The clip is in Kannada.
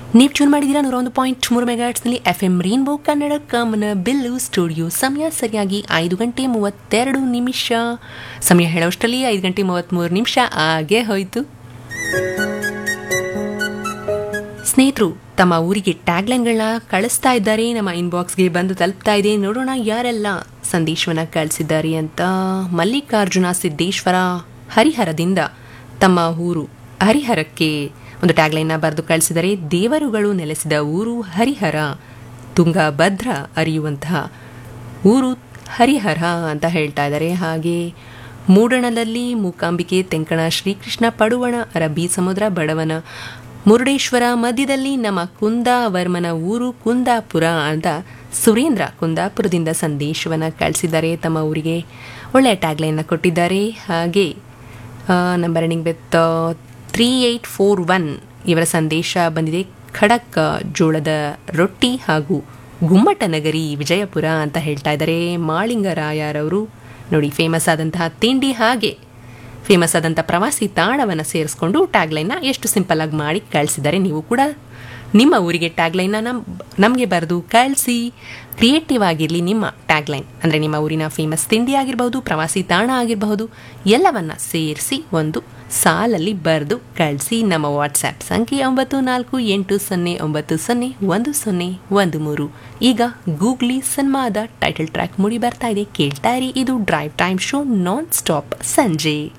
ನೀವು ಟ್ಯೂನ್ ಮಾಡಿದ್ದೀರಾ ನೂರ ಒಂದು ಪಾಯಿಂಟ್ ಮೂರು ಮೆಗಾಟ್ಸ್ನಲ್ಲಿ ಎಫ್ ಎಂ ರೈನ್ಬೋ ಕನ್ನಡ ಕಾಮನ ಬಿಲ್ಲು ಸ್ಟುಡಿಯೋ ಸಮಯ ಸರಿಯಾಗಿ ಐದು ಗಂಟೆ ಮೂವತ್ತೆರಡು ನಿಮಿಷ ಸಮಯ ಹೇಳೋಷ್ಟರಲ್ಲಿ ಐದು ಗಂಟೆ ಮೂವತ್ತ್ಮೂರು ನಿಮಿಷ ಆಗೇ ಹೋಯಿತು ಸ್ನೇಹಿತರು ತಮ್ಮ ಊರಿಗೆ ಟ್ಯಾಗ್ಲೈನ್ಗಳನ್ನ ಕಳಿಸ್ತಾ ಇದ್ದಾರೆ ನಮ್ಮ ಇನ್ಬಾಕ್ಸ್ಗೆ ಬಂದು ತಲುಪ್ತಾ ಇದೆ ನೋಡೋಣ ಯಾರೆಲ್ಲ ಸಂದೇಶವನ್ನ ಕಳಿಸಿದ್ದಾರೆ ಅಂತ ಮಲ್ಲಿಕಾರ್ಜುನ ಸಿದ್ದೇಶ್ವರ ಹರಿಹರದಿಂದ ತಮ್ಮ ಊರು ಹರಿಹರಕ್ಕೆ ಒಂದು ಟ್ಯಾಗ್ಲೈನ್ನ ಬರೆದು ಕಳಿಸಿದರೆ ದೇವರುಗಳು ನೆಲೆಸಿದ ಊರು ಹರಿಹರ ತುಂಗಭದ್ರ ಹರಿಯುವಂತಹ ಊರು ಹರಿಹರ ಅಂತ ಹೇಳ್ತಾ ಇದ್ದಾರೆ ಹಾಗೆ ಮೂಡಣದಲ್ಲಿ ಮೂಕಾಂಬಿಕೆ ತೆಂಕಣ ಶ್ರೀಕೃಷ್ಣ ಪಡುವಣ ಅರಬ್ಬಿ ಸಮುದ್ರ ಬಡವನ ಮುರುಡೇಶ್ವರ ಮಧ್ಯದಲ್ಲಿ ನಮ್ಮ ಕುಂದಾವರ್ಮನ ಊರು ಕುಂದಾಪುರ ಅಂತ ಸುರೇಂದ್ರ ಕುಂದಾಪುರದಿಂದ ಸಂದೇಶವನ್ನು ಕಳಿಸಿದ್ದಾರೆ ತಮ್ಮ ಊರಿಗೆ ಒಳ್ಳೆಯ ಟ್ಯಾಗ್ಲೈನ್ನ ಕೊಟ್ಟಿದ್ದಾರೆ ಹಾಗೆ number ending with three eight four one ಇವರ ಸಂದೇಶ ಬಂದಿದೆ ಖಡಕ್ ಜೋಳದ ರೊಟ್ಟಿ ಹಾಗೂ ಗುಮ್ಮಟ ನಗರಿ ವಿಜಯಪುರ ಅಂತ ಹೇಳ್ತಾ ಇದ್ದಾರೆ ಮಾಳಿಂಗರಾಯರವರು ನೋಡಿ ಫೇಮಸ್ ಆದಂತಹ ತಿಂಡಿ ಹಾಗೆ ಫೇಮಸ್ ಆದಂಥ ಪ್ರವಾಸಿ ತಾಣವನ್ನು ಸೇರಿಸ್ಕೊಂಡು ಟ್ಯಾಗ್ಲೈನ್ನ ಎಷ್ಟು ಸಿಂಪಲ್ ಆಗಿ ಮಾಡಿ ಕಳಿಸಿದ್ದಾರೆ ನೀವು ಕೂಡ ನಿಮ್ಮ ಊರಿಗೆ ಟ್ಯಾಗ್ಲೈನ್ನ ನಮ್ ನಮಗೆ ಬರೆದು ಕಳಿಸಿ ಕ್ರಿಯೇಟಿವ್ ಆಗಿರಲಿ ನಿಮ್ಮ ಟ್ಯಾಗ್ಲೈನ್ ಅಂದರೆ ನಿಮ್ಮ ಊರಿನ ಫೇಮಸ್ ತಿಂಡಿ ಆಗಿರಬಹುದು ಪ್ರವಾಸಿ ತಾಣ ಆಗಿರಬಹುದು ಎಲ್ಲವನ್ನ ಸೇರಿಸಿ ಒಂದು ಸಾಲಲ್ಲಿ ಬರೆದು ಕಳಿಸಿ ನಮ್ಮ ವಾಟ್ಸ್ಆ್ಯಪ್ ಸಂಖ್ಯೆ ಒಂಬತ್ತು ನಾಲ್ಕು ಎಂಟು ಸೊನ್ನೆ ಒಂಬತ್ತು ಸೊನ್ನೆ ಒಂದು ಸೊನ್ನೆ ಒಂದು ಮೂರು ಈಗ ಗೂಗ್ಲಿ ಸಿನಿಮಾದ ಟೈಟಲ್ ಟ್ರ್ಯಾಕ್ ಮುಡಿ ಬರ್ತಾ ಇದೆ ಕೇಳ್ತಾ ಇರಿ ಇದು drive time show non stop ಸಂಜೆ